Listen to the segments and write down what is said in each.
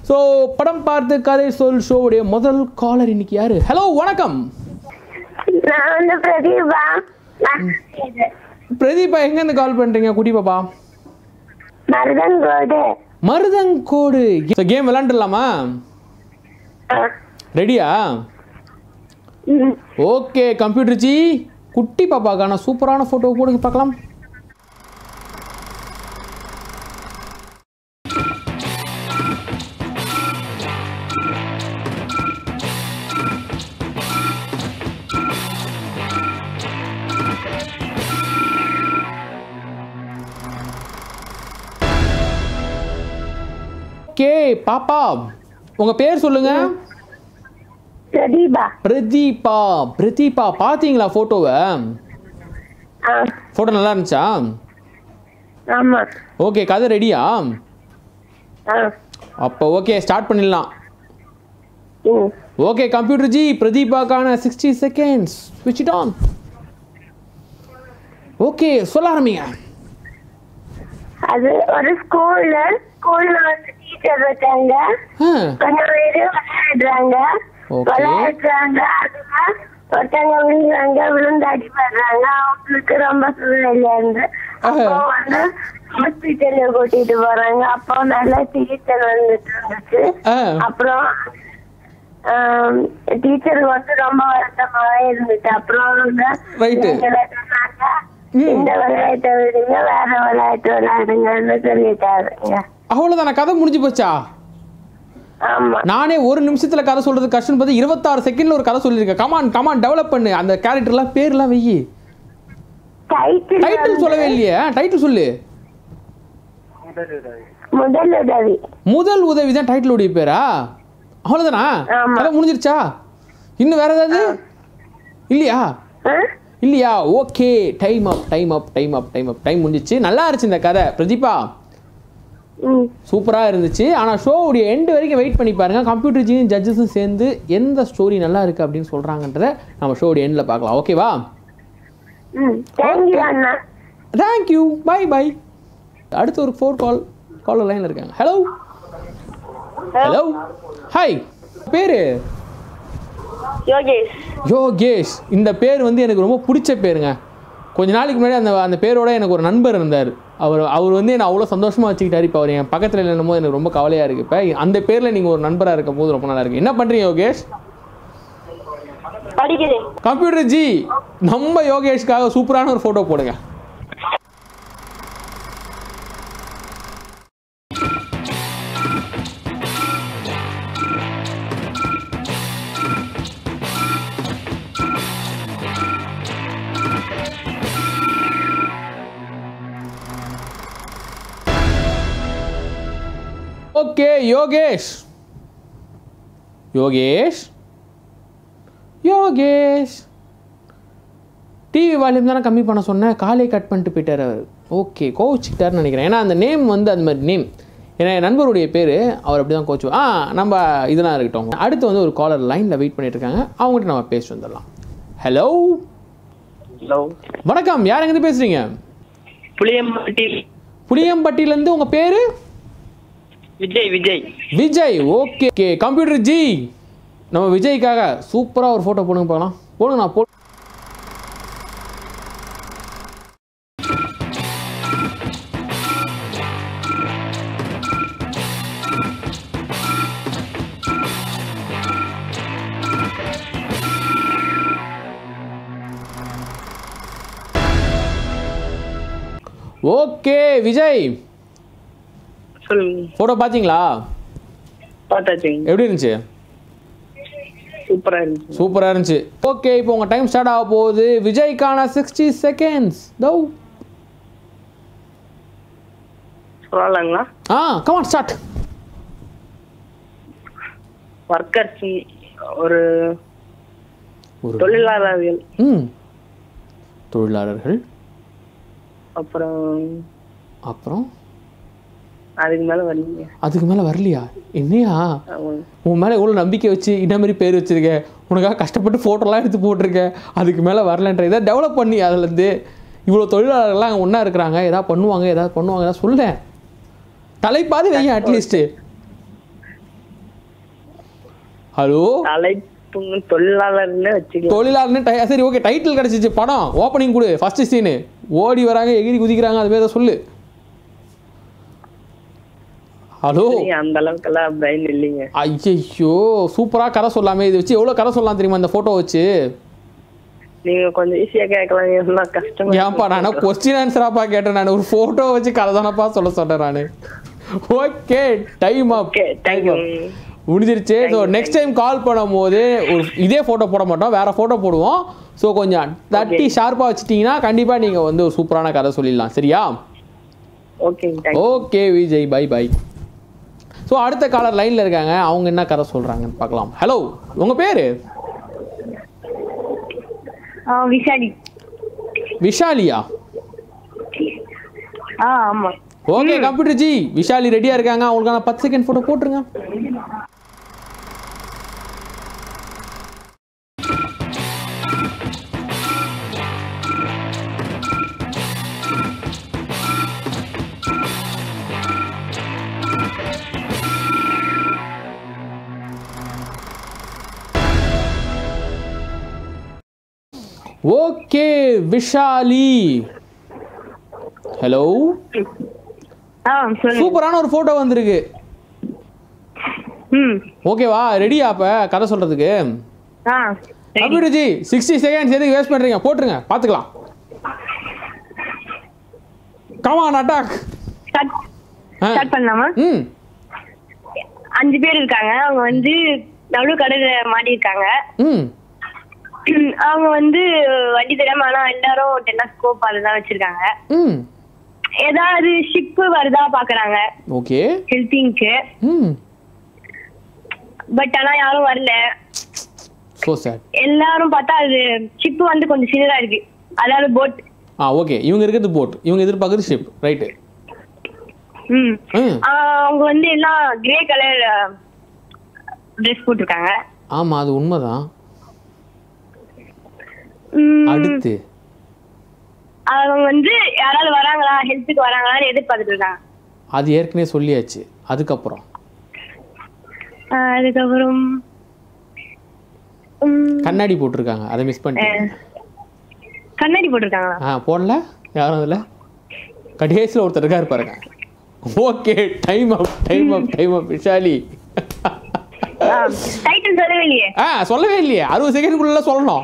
So படம் பார்த்து கதை சொல் ஷோவுடைய முதல் காலர் இன்னைக்கு யாரு ஹலோ வணக்கம் நான் வந்து பிரதீபா நான் பிரதீபா எங்கேருந்து கால் பண்ணுறீங்க குட்டி பாப்பா மருதங்கோடு மருதங்கோடு ஸோ கேம் விளாண்டுலாமா ரெடியா ம். ஓகே கம்ப்யூட்டர் ஜி குட்டி பாப்பாக்கான சூப்பரான ஃபோட்டோ போடுங்க பார்க்கலாம் ஓகே பாப்பா உங்க பேர் சொல்லுங்க பிரதீபா பிரதீபா பிரதீபா பாத்தீங்களா போட்டோவை ஆ போட்டோ நல்லா இருந்துச்சா ஆமா ஓகே கதை ரெடியா ஆ அப்போ ஓகே ஸ்டார்ட் பண்ணிடலாம் ம் ஓகே கம்ப்யூட்டர் ஜி பிரதீபாக்கான சிக்ஸ்டி செகண்ட்ஸ் ஸ்விட்ச் இட் ஆன் ஓகே சொல்ல ஆரம்பிங்க அது ஒரு ஸ்கூல்ல ஸ்கூல்ல வந்து டீச்சர் இருக்காங்க ஆ, கொஞ்சம் பேரு விளையாடுறாங்க Okay. விளையாடுறாங்க அதுல ஒருத்தவங்க விழுறாங்க விழுந்து அடிபடுறாங்க அவங்களுக்கு ரொம்ப சூழ்நிலை இருந்து அப்போ வந்து ஹாஸ்பிட்டல்ல கூட்டிட்டு போறாங்க அப்போ நல்ல சிகிச்சை வந்துட்டு இருந்துச்சு ஆ, அப்புறம் டீச்சருக்கு வந்து ரொம்ப வருத்தமாவே இருந்துச்சு அப்புறம் வந்து Right. எங்களை சொன்னாங்க, ம். இந்த விளையாட்டை விடுங்க வேற விளையாட்டு விளையாடுங்கன்னு சொல்லிட்டாருங்க அவ்வளவுதானா கதை முடிஞ்சு போச்சா ஆமா நானே ஒரு நிமிஷத்துல கதை சொல்றது கஷ்டம் பார்த்து இருபத்தாறு செகண்ட்ல ஒரு கதை சொல்லியிருக்கேன் கமான் கமான் டெவலப் பண்ணு அந்த கேரக்டர்லாம் பேர்லாம் வெயி டைட்டில் டைட்டில் சொல்லவே இல்லையே டைட்டில் சொல்லு முதல் உதவி முதல் உதவி தான் டைட்டிலுடைய பேரா அவ்வளோதானா ஆமா. கதை முடிஞ்சிருச்சா இன்னும் வேற ஏதாவது இல்லையா ஆ? இல்லையா okay time up time up time up time up time முடிஞ்சிச்சு நல்லா இருந்துச்சு இந்த கதை பிரதீபா ம் சூப்பராக இருந்துச்சு ஆனால் ஷோவுடைய எண்டு வரைக்கும் வெயிட் பண்ணி பாருங்க கம்ப்யூட்டர் ஜியும் ஜட்ஜஸும் சேர்ந்து எந்த ஸ்டோரி நல்லா இருக்கு அப்படின்னு சொல்கிறாங்கன்றத நம்ம ஷோவுடைய எண்டில் பார்க்கலாம் ஓகேவா ம் தேங்க்யூ அண்ணா தேங்க்யூ பை பை அடுத்து ஒரு ஃபோர் கால் கால் லைனில் இருக்காங்க ஹலோ ஹலோ ஹாய் பேர் யோகேஷ் யோகேஷ் இந்த பேர் வந்து எனக்கு ரொம்ப பிடிச்ச பேருங்க கொஞ்ச நாளைக்கு முன்னாடி அந்த அந்த பேரோட எனக்கு ஒரு நண்பர் இருந்தார் அவர் அவர் வந்து என்னை அவ்வளோ சந்தோஷமாக வச்சுக்கிட்டாரு இப்போ அவர் என் பக்கத்தில் இல்லைன்னும் போது எனக்கு ரொம்ப கவலையாக இருக்குது இப்போ அந்த பேரில் நீங்கள் ஒரு நண்பராக இருக்கும் போது ரொம்ப நல்லா இருக்கு என்ன பண்ணுறீங்க யோகேஷ் படிக்கிறேன் கம்ப்யூட்டர் ஜி நம்ம யோகேஷ்காக சூப்பரான ஒரு ஃபோட்டோ போடுங்க okay Yogesh Yogesh Yogesh TV volume தானே கம்மி பண்ண சொன்னேன் காலை கட் பண்ணிட்டு போயிட்டார் அவர் ஓகே கோவிச்சுக்கிட்டாருன்னு நினைக்கிறேன் ஏன்னா அந்த நேம் வந்து அது மாதிரி நேம் ஏன்னா என் நண்பருடைய பேர் அவர் அப்படி தான் கோச்சு ஆ நம்ம இதெல்லாம் இருக்கட்டும் அடுத்து வந்து ஒரு காலர் லைனில் வெயிட் பண்ணிட்டு இருக்காங்க அவங்ககிட்ட நம்ம பேசிட்டு வந்துடலாம் ஹலோ ஹலோ வணக்கம் யார் எங்கேருந்து பேசுகிறீங்க புளியம்பட்டி புளியம்பட்டியிலேருந்து உங்கள் பேர் Vijay Vijay Vijay okay okay computer ji நம்ம விஜய்க்காக சூப்பராக ஒரு ஃபோட்டோ போடுங்க பார்க்கலாம் போடுங்க நான் போ ஓகே விஜய் சொல்லுங்க ஃபோட்டோ பார்த்தீங்களா பார்த்தாச்சுங்க எப்படி இருந்துச்சு சூப்பரா இருந்துச்சு சூப்பராக இருந்துச்சு ஓகே இப்போ உங்கள் டைம் ஸ்டார்ட் ஆக போகுது விஜய்க்கான சிக்ஸ்டி செகண்ட்ஸ் தவ் சொல்லலாங்களா ஆ கமான் ஸ்டார்ட் ஒர்க்கர்ஸ் ஒரு ஒரு தொழிலாளர்கள் ம் தொழிலாளர்கள் அப்புறம் அப்புறம் அதுக்கு மேல வரீங்க அதுக்கு மேலே வரலையா என்னையா உன் மேலே எவ்வளோ நம்பிக்கை வச்சு இந்த மாதிரி பேர் வச்சிருக்க உனக்காக கஷ்டப்பட்டு ஃபோட்டோலாம் எடுத்து போட்டிருக்க அதுக்கு மேலே வரலன்ற இதை டெவலப் பண்ணி அதுலேருந்து இவ்வளோ தொழிலாளர்கள்லாம் அங்கே ஒன்றா இருக்கிறாங்க ஏதாவது பண்ணுவாங்க ஏதாவது பண்ணுவாங்க ஏதாவது சொல்ல தலைப்பாதி வைங்க அட்லீஸ்ட்டு ஹலோ தலைப்பு தொழிலாளர்னு வச்சுக்கலாம் தொழிலாளர்னு டை சரி ஓகே டைட்டில் கிடச்சிச்சு படம் ஓப்பனிங் கொடு ஃபர்ஸ்ட் சீனு ஓடி வராங்க எகிரி குதிக்கிறாங்க அது பேர் சொல்லு ஹலோ நீ அந்த அளவுக்கெல்லாம் பிரைன் இல்லைங்க ஐயோ சூப்பராக கதை சொல்லாமே இது வச்சு எவ்வளோ கதை சொல்லலாம் தெரியுமா இந்த ஃபோட்டோ வச்சு நீங்க கொஞ்சம் ஈஸியா கேட்கலாம் எல்லாம் கஷ்டமா ஏன்ப்பா நான் கொஸ்டின் ஆன்சராப்பா கேட்டேன் நான் ஒரு ஃபோட்டோ வச்சு கதை தானப்பா சொல்ல சொன்னேன் நான் okay time up okay thank you முடிஞ்சிருச்சு ஸோ நெக்ஸ்ட் டைம் கால் பண்ணும்போது ஒரு இதே ஃபோட்டோ போட மாட்டோம் வேற ஃபோட்டோ போடுவோம் ஸோ கொஞ்சம் தட்டி ஷார்ப்பாக வச்சிட்டிங்கன்னா கண்டிப்பாக நீங்கள் வந்து ஒரு சூப்பரான கதை சொல்லிடலாம் சரியா okay thank you okay Vijay bye bye so அடுத்த காலர் லைனில் இருக்காங்க அவங்க என்ன கதை சொல்கிறாங்கன்னு பார்க்கலாம் ஹலோ உங்கள் பேர் விஷாலி விஷாலியா ஆ ஆமா ஓகே கம்ப்யூட்டர் ஜி விஷாலி ரெடியாக இருக்காங்க அவங்களுக்கான பத்து செகண்ட் ஃபோட்டோ போட்டுருங்க ஓகே விஷாலி ஹலோ ஆ சொல்லுங்க சூப்பரான ஒரு ஃபோட்டோ வந்திருக்கு ம் ஓகேவா ரெடியா அப்போ கதை சொல்கிறதுக்கு ஆ சரி கம்ப்யூட்டர் ஜி சிக்ஸ்டி செகண்ட்ஸ் எதுக்கு வேஸ்ட் பண்ணுறீங்க போட்டுருங்க பார்த்துக்கலாம் கமான் அட்டாக் ஸ்டார்ட் ஆ ஸ்டார்ட் பண்ணலாமா ம் அஞ்சு பேர் இருக்காங்க அவங்க வந்து நடு கடையில மாட்டியிருக்காங்க ம் அவங்க வந்து வண்டி தெரியாம ஆனா எல்லாரும் டெலஸ்கோப் அதுதான் வச்சிருக்காங்க ம் ஏதாவது ஷிப்பு வருதா பாக்குறாங்க ஓகே ஹெல்பிங்க்கு ம் பட் ஆனா யாரும் வரல ஸோ சேட் எல்லாரும் பார்த்தா அது ஷிப்பு வந்து கொஞ்சம் சின்னதா இருக்கு அதாவது போட் ஆ ஓகே இவங்க இருக்கிறது போட் இவங்க எதிர்பார்க்குறது ஷிப் ரைட்டு ம் ம் ஆஹ் அவங்க வந்து எல்லாம் கிரே கலர் ட்ரெஸ் போட்டிருக்காங்க ஆமாம் அது உண்மைதான் ம், அடுத்து அவங்க வந்து யாராவது வராங்களா ஹெல்த்துக்கு வராங்களான்னு எதிர்பார்த்துட்டு இருக்காங்க அது ஏற்கனவே சொல்லியாச்சு அதுக்கப்புறம் ஆஹ் அதுக்கப்புறம் ம், கண்ணாடி போட்டிருக்காங்க அதை மிஸ் பண்ணிட்டேன் அஹ், கண்ணாடி போட்டிருக்காங்களா ஆ போடல யாரும் அதில் கடைசியில் ஒருத்தர் இருக்காரு பாருங்க okay time up time up time up Vishali title சொல்லவே இல்லையே ஆ சொல்லவே இல்லையே அறுபது செகண்ட்குள்ள சொல்லணும்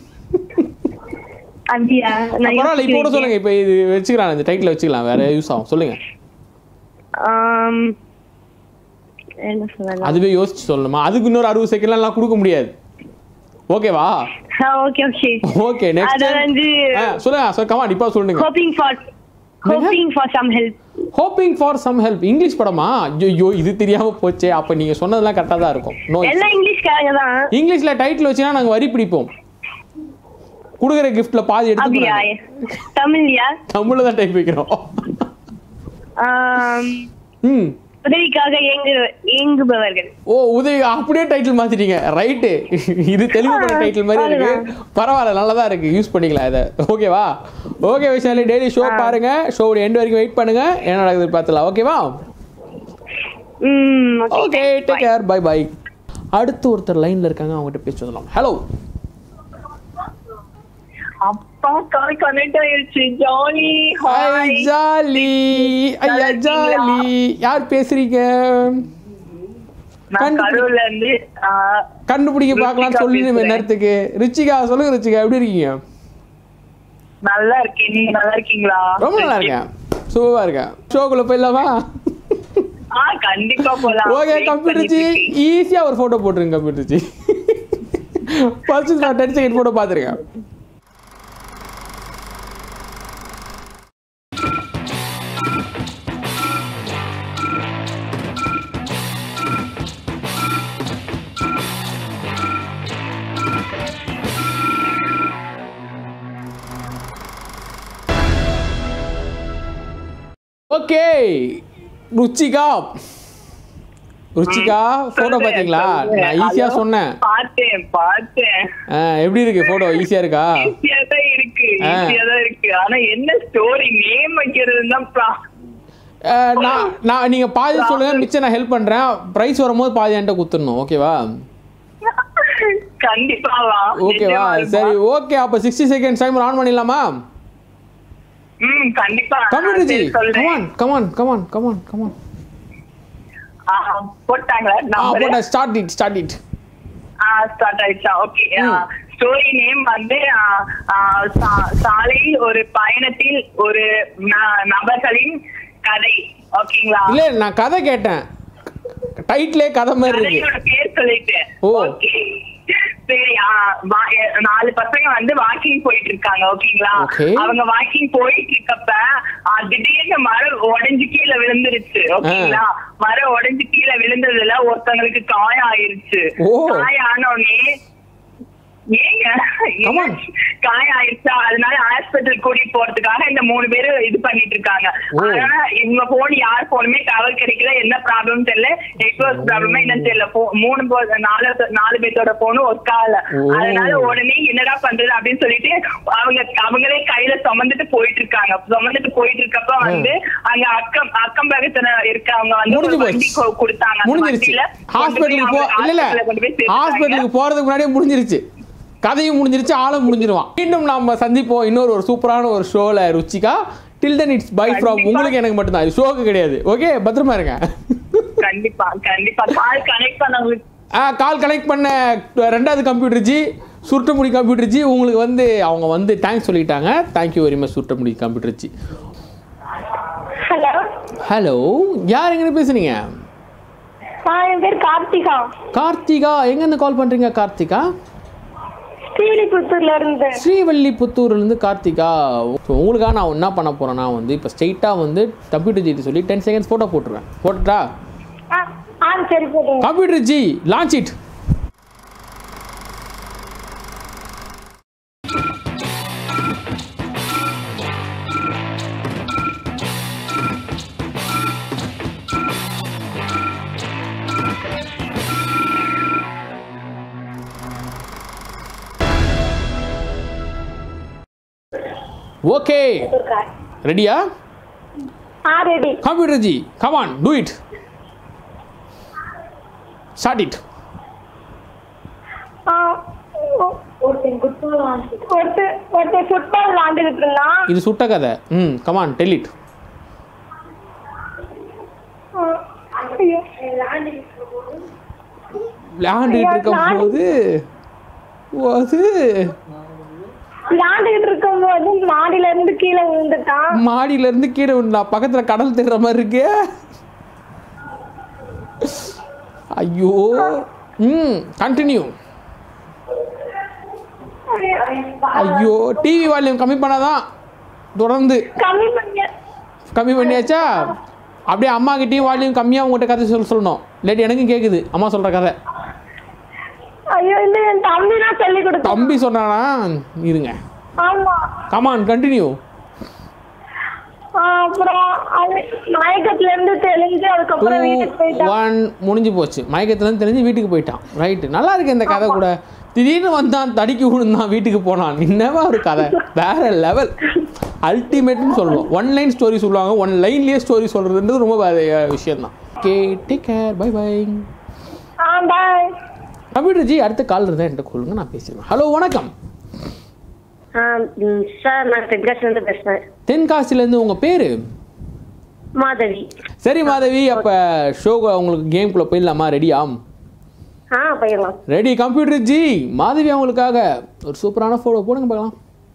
அப்படியா நான் பரவாயில்ல இப்போ கூட யோசிச்சு சொல்லுங்க இப்போ இது வச்சுக்கலாம் இந்த டைட்டில் வச்சுக்கலாம் வேற யூஸ் ஆகும் சொல்லுங்க ஆம், என்ன சொல்லலாம் அதுவே யோசிச்சு சொல்லணுமா அதுக்கு இன்னொரு அறுபது செகண்ட்லாம் கொடுக்க முடியாது ஓகேவா ஓகே ஓகே ஓகே நெக்ஸ்ட் அது வந்து ஆ சொல்லுங்க சார் கமான் இப்போ சொல்லுங்க hoping for hoping for some help hoping for some help English படமா ஐயோ இது தெரியாம போச்சே அப்போ நீங்க சொன்னதெல்லாம் கரெக்டாக தான் இருக்கும் நோ எல்லாம் இங்கிலீஷ்காரங்க தான் இங்கிலீஷ்ல டைட்டில் வச்சுனா நாங்க வரி பிடிப்போம் கொடுக்குற கிஃப்ட்ல பாதி அப்படியா எடுத்து தமிழ்யா தமிழ்ல தான் டைப் வைக்கிறோம் ஆம், ம் உதவிக்காக ஏங்கு ஏங்குபவர்கள் ஓ உதவி அப்படியே டைட்டில் மாத்திட்டீங்க ரைட்டு இது தெளிவுபட டைட்டில் மாதிரி இருக்கு பரவாயில்ல நல்லா தான் இருக்கு யூஸ் பண்ணிக்கலாம் இதை ஓகேவா ஓகே விஷாலி டெய்லி ஷோ பாருங்க ஷோவோட எண்ட் வரைக்கும் வெயிட் பண்ணுங்க என்ன நடக்குது பார்த்துலாம் ஓகேவா ம் okay okay take care bye bye அடுத்து ஒருத்தர் லைன்ல இருக்காங்க அவங்ககிட்ட பேச சொல்லலாம் ஹலோ அப்பா கால் கனெக்ட் ஆயிருச்சு ஜாலி ஹாய் ஜாலி ஐயா ஜாலி யார் பேசுறீங்க நான் கண்டு- கரூர்ல இருந்து ஆ, கண்டுபிடிக்க பார்க்கலாம் ருச்சிகா சொல்லி பேசுறேன். நேரத்துக்கு ருச்சிகா சொல்லுங்க ருச்சிகா எப்படி இருக்கீங்க நல்லா இருக்கேன் நீங்க நல்லா இருக்கீங்களா ரொம்ப நல்லா இருக்கேன் சூப்பரா இருக்கேன் ஷோக்குள்ள போயிடலாமா ஆ கண்டிப்பா போலாம் ஓகே Wait கம்ப்யூட்டர் ஜி பண்ணிட்டு இருக்கேன். ஈஸியா ஒரு போட்டோ போட்டுருங்க கம்ப்யூட்டர் ஜி ஃபர்ஸ்ட் நான் டென் செகண்ட் போட்டோ பார்த்துருக்கேன் ஓகே ருச்சிகா ருச்சிகா போட்டோ பாத்தீங்களா நான் ஈஸியா Hello? சொன்னேன் பார்த்தேன் பார்த்தேன் ஆ, எப்படி இருக்கு போட்டோ ஈஸியா இருக்கா ஈஸியா தான் இருக்கு ஆ. ஈஸியா தான் இருக்கு ஆனா என்ன ஸ்டோரி நேம் வைக்கிறது தான் ஆ, நான் நான் நீங்க பாதி சொல்லுங்க மிச்சம் நான் ஹெல்ப் பண்றேன் பிரைஸ் வரும்போது பாதி என்கிட்ட குத்துடணும் ஓகேவா கண்டிப்பாவா ஓகேவா நிச்சயமா சரி இருப்பா. ஓகே அப்போ சிக்ஸ்டி செகண்ட்ஸ் டைமர் ஆன் பண்ணிடலாமா ம் கண்டிப்பா கம்ப்யூட்டர் ஜி சரி, சொல்றேன் come on come on come on come on come on ஆ, போட்டாங்களா ஆ நம்பர் போட்டா start it start it start ஆயிடுச்சா ஓகே ம். ஸ்டோரி நேம் வந்து ஆ, ஆ, சா- சாலையில் ஒரு பயணத்தில் ஒரு ந- நபர்களின் கதை ஓகேங்களா இல்ல நான் கதை கேட்டேன் டைட்டிலே கதை மாதிரி இருக்கு கதையோட பேர் சொல்லிட்டேன் ஓ. ஓகே சரி ஆ, வா- எ- நாலு பசங்க வந்து வாக்கிங் போயிட்டு இருக்காங்க ஓகேங்களா Okay. அவங்க வாக்கிங் போயிட்டு இருக்கப்ப ஆ, திடீர்னு மரம் உடைஞ்சு கீழே விழுந்துருச்சு ஓகேங்களா மரம் உடைஞ்சு கீழே விழுந்ததுல ஒருத்தவங்களுக்கு காயம் ஆயிருச்சு ஓ. காயம் ஆன உடனே ஏங்க Come on. காயம் ஆயிடுச்சா அதனால ஹாஸ்பிட்டல் கூட்டிட்டு போறதுக்காக இந்த மூணு பேரு இது பண்ணிட்டு இருக்காங்க ஓ. ஆனா இவங்க போன் யார் போனுமே டவர் கிடைக்கல என்ன ப்ராப்ளம் தெரியல நெட்வொர்க் ப்ராப்ளமா என்னன்னு தெரியல Pho- மூணு போ- நாலு நாலு பேர்த்தோட போனும் ஒர்க் ஆகல ஓ. அதனால உடனே என்னடா பண்றது அப்படின்னு சொல்லிட்டு அவங்க அவங்களே கையில சுமந்துட்டு போயிட்டு இருக்காங்க சுமந்துட்டு போயிட்டு இருக்கப்ப வந்து அங்க அக்கம் அக்கம் பக்கத்துல இருக்கவங்க வந்து முடிஞ்சு ஒரு வண்டி போச்சு கொ- கொடுத்தாங்க அந்த முடிஞ்சிருச்சு வண்டியில கொண்டு போய் ஹாஸ்பிட்டலுக்கு போ அவங்க இல்ல இல்ல hospital ல கொண்டு போய் சேர்த்துட்டாங்க. ஹாஸ்பிட்டலுக்கு போறதுக்கு முன்னாடியே முடிஞ்சிருச்சு கதையும் முடிஞ்சிருச்சு ஆளும் முடிஞ்சிருவான் மீண்டும் நாம சந்திப்போம் இன்னொரு ஒரு சூப்பரான ஒரு ஷோல Ruchika till then it's bye from கண்டிப்பா. உங்களுக்கு எனக்கு மட்டும்தான் இது ஷோக்கு கிடையாது ஓகே பத்திரமா இருங்க கண்டிப்பா கண்டிப்பா கால் கனெக்ட் பண்ணவங்களுக்கு ஆ கால் கனெக்ட் பண்ண ரெண்டாவது கம்ப்யூட்டர் ஜி சுருட்டமுடி கம்ப்யூட்டர் ஜி உங்களுக்கு வந்து அவங்க வந்து தேங்க்ஸ் சொல்லிட்டாங்க தேங்க்யூ வெரி மச் சுருட்டமுடி கம்ப்யூட்டர் ஜி ஹலோ ஹலோ யார் எங்கன்னு பேசுனீங்க ஆ என் பேர் கார்த்திகா கார்த்திகா எங்கேருந்து கால் பண்ணுறீங்க கார்த்திகா ஸ்ரீவில்லிபுத்தூர்ல இருந்து ஸ்ரீவல்லிபுத்தூர்லேருந்து கார்த்திகா ஸோ உங்களுக்காக நான் என்ன பண்ண போகிறேன்னா வந்து இப்போ ஸ்ட்ரெயிட்டாக வந்து கம்ப்யூட்டர் ஜி சொல்லி டென் செகண்ட்ஸ் ஃபோட்டோ போட்டுருவேன் போட்டுட்டா ஆ ஆ சரி போடுங்க computer ji launch it okay ரெடியா ஆ ready computer ji come on do it start it ஆ ஒருத்தன் ஒருத்தன் ஒருத்தன் ஃபுட்பால் விளாண்டுக்கிட்டு இருந்தான் இது சுட்ட கதை ம் கமான் டெல் இட் ஆ, ஐயோ. விளையாண்டுக்கிட்டு இருக்கும் போது அது விளையாண்டுக்கிட்டு இருக்கும்போது மாடியில இருந்து கீழே விழுந்துட்டான் மாடியில இருந்து கீழே விழுந்தா பக்கத்துல கடல் தெரிற மாதிரி இருக்கு ஐயோ ம் கண்டினியூ ஐயோ டிவி வால்யூம் கம்மி பண்ணாதான் தொடர்ந்து கம்மி பண்ணி கம்மி பண்ணியாச்சா அப்படியே அம்மா கிட்டேயும் வால்யூம் கம்மியாக உங்கள்கிட்ட கதை சொல்ல சொல்லணும் இல்லாட்டி எனக்கும் கேட்குது அம்மா சொல்கிற கதை ஐயோ இல்ல என் தம்பி தான் சொல்லி கொடுத்தான் தம்பி சொன்னானா இருங்க ஆமா கமான் கண்டினியூ ஆ, அப்புறம் அவன் மயக்கத்துல இருந்து தெளிஞ்சு டூ அதுக்கப்புறம் வீட்டுக்கு போயிட்டான் ஒன் முடிஞ்சு போச்சு மயக்கத்துலேருந்து தெரிஞ்சு வீட்டுக்கு போயிட்டான் ரைட்டு நல்லா இருக்கு இந்த கதை கூட திடீர்னு வந்தான் தடிக்கி விழுந்தான் வீட்டுக்கு போனான் என்னவா ஒரு கதை வேற லெவல் அல்டிமேட்னு சொல்லணும் ஒன் லைன் ஸ்டோரி சொல்லுவாங்க ஒன் லைன்லேயே ஸ்டோரி சொல்கிறதுன்றது ரொம்ப வேற விஷயம் தான் okay take care bye bye ஆ பாய் கம்ப்யூட்டர் ஜி அடுத்த கால் இருந்தால் என்கிட்ட கொள்ளுங்க நான் பேசிடுவேன் ஹலோ வணக்கம் சார் நான் தென்காசிலேருந்து பேசுறேன் தென்காசிலேருந்து உங்கள் பேர் மாதவி சரி மாதவி அப்போ ஷோக்கு உங்களுக்கு கேம்குள்ளே போயிடலாமா ரெடியா ஆ போயிடலாம் ரெடி கம்ப்யூட்டர் ஜி மாதவி அவங்களுக்காக ஒரு சூப்பரான ஃபோட்டோ போடுங்க பார்க்கலாம்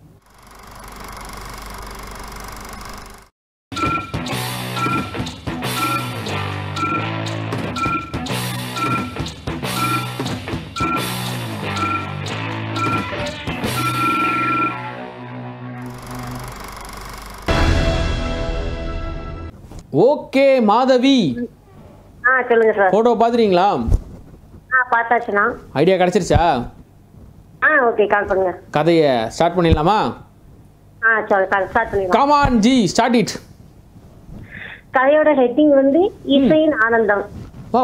ஓகே மாதவி ஆ சொல்லுங்க சார் ஃபோட்டோ பார்த்துறீங்களா ஆ பார்த்தாச்சுண்ணா ஐடியா கிடச்சிருச்சா ஆ ஓகே கால் பண்ணுங்க கதையை ஸ்டார்ட் பண்ணிடலாமா ஆ சொல் ஸ்டார்ட் பண்ணிடலாம் கமான் ஜி ஸ்டார்ட் இட் கதையோட ஹெட்டிங் வந்து இசையின் ஆனந்தம் வாவ்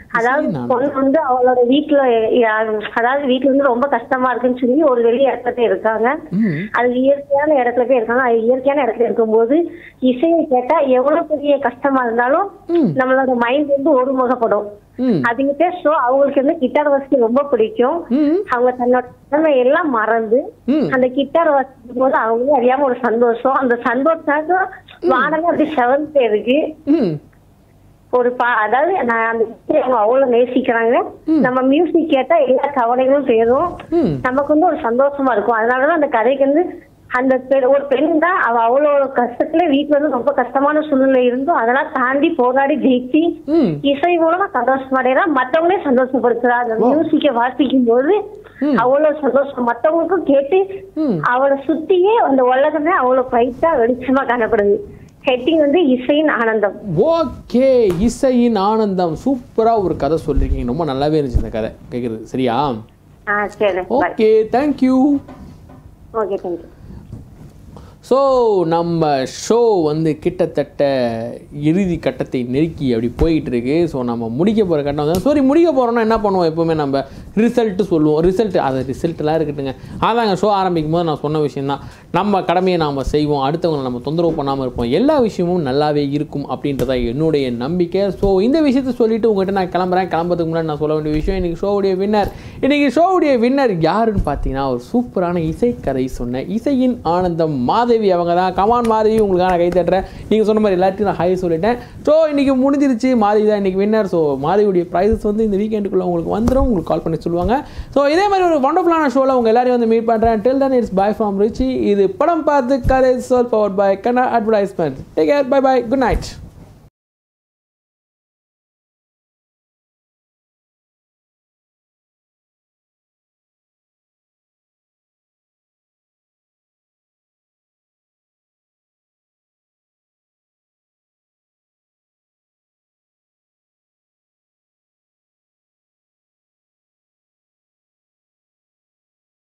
அதாவது இசையின் பொண்ணு வந்து அவளோட வீட்டுல யா- அதாவது வீட்டுல வந்து ரொம்ப கஷ்டமா இருக்குன்னு சொல்லி ஒரு வெளி இடத்துல இருக்காங்க ம் அது இயற்கையான இடத்துல போய் இருக்காங்க அது இயற்கையான இடத்துல இருக்கும்போது இசையை கேட்டா எவ்வளவு பெரிய கஷ்டமா இருந்தாலும் ம். நம்மளோட மைண்ட் வந்து ஒருமுகப்படும் ம் அதுகிட்ட சோ அவங்களுக்கு வந்து கிட்டார் வாசிக்க ரொம்ப பிடிக்கும் ம் அவங்க தன்னோட திறமை எல்லாம் மறந்து ம் அந்த கிட்டார் வாசிக்கும் போது அவங்களே அறியாம ஒரு சந்தோஷம் அந்த சந்தோஷம் வானமே அப்படி செவன்த்து இருக்கு ம் ஒரு பா அதாவது நான் அந்த இசையை அவங்க அவ்வளவு நேசிக்கிறாங்க நம்ம மியூசிக் கேட்டா எல்லா கவலைகளும் போயிடும் ம் நமக்கு வந்து ஒரு சந்தோஷமா இருக்கும் அதனாலதான் அந்த கதைக்கு வந்து அந்த பெண் ஒரு பெண் தான் அவ அவ்வளவு கஷ்டத்துல வீட்டுல வந்து ரொம்ப கஷ்டமான சூழ்நிலை இருந்தும் அதெல்லாம் தாண்டி போராடி ஜெயிச்சு ம் இசை மூலமா சந்தோஷம் அடைகிறா மத்தவங்களே சந்தோஷப்படுத்துறா அந்த மியூசிக்கை வாசிக்கும் போது அவ்வளவு சந்தோஷம் மத்தவங்களுக்கும் கேட்டு ம். அவளை சுத்தியே அந்த உலகமே அவ்வளவு பிரைட்டா வெளிச்சமா காணப்படுது ஹெட்டிங் வந்து இசையின் ஆனந்தம் ஓகே இசையின் ஆனந்தம் சூப்பராக ஒரு கதை சொல்லியிருக்கீங்க ரொம்ப நல்லாவே இருந்துச்சு இந்த கதை கேட்குறது சரியா ஆ சரி bye okay thank you okay thank you so நம்ம ஷோ வந்து கிட்டத்தட்ட இறுதி கட்டத்தை நெருக்கி அப்படி போயிட்டு இருக்கு ஸோ நம்ம முடிக்க போகிற கட்டம் வந்து சாரி முடிக்க போகிறோம்னா என்ன பண்ணுவோம் எப்போவுமே நம்ம ரிசல்ட்டு சொல்லுவோம் ரிசல்ட் அது ரிசல்ட்லாம் இருக்கட்டுங்க அதாங்க ஷோ ஆரம்பிக்கும் போது நான் சொன்ன விஷயம்தான் நம்ம கடமையை நாம் செய்வோம் அடுத்தவங்களை நம்ம தொந்தரவு பண்ணாமல் இருப்போம் எல்லா விஷயமும் நல்லாவே இருக்கும் அப்படின்றதா என்னுடைய நம்பிக்கை ஸோ இந்த விஷயத்தை சொல்லிட்டு உங்கள்கிட்ட நான் கிளம்புறேன் கிளம்புறதுக்கு முன்னாடி நான் சொல்ல வேண்டிய விஷயம் இன்றைக்கி ஷோவுடைய வின்னர் இன்றைக்கி ஷோவுடைய வின்னர் யாருன்னு பார்த்தீங்கன்னா ஒரு சூப்பரான இசைக்கதை சொன்ன இசையின் ஆனந்தம் மாதவி அவங்க தான் கமான் மாதவி உங்களுக்காக நான் கை தட்டுறேன் நீங்கள் சொன்ன மாதிரி எல்லாத்தையும் நான் ஹை சொல்லிட்டேன் ஸோ இன்றைக்கி முடிஞ்சிருச்சு மாதவி தான் இன்றைக்கி வின்னர் ஸோ மாதவியுடைய ப்ரைஸஸ் வந்து இந்த வீக்கெண்டுக்குள்ளே உங்களுக்கு வந்துடும் உங்களுக்கு கால் பண்ணி சொல்லுவாங்க ஸோ இதே மாதிரி ஒரு வண்டர்ஃபுல்லான ஷோவில் உங்கள் எல்லாரையும் வந்து மீட் பண்ணுறேன் till then it's bye from Richie இது படம் பார்த்து கதை சொல் power by Kanna advertisement take care bye bye good night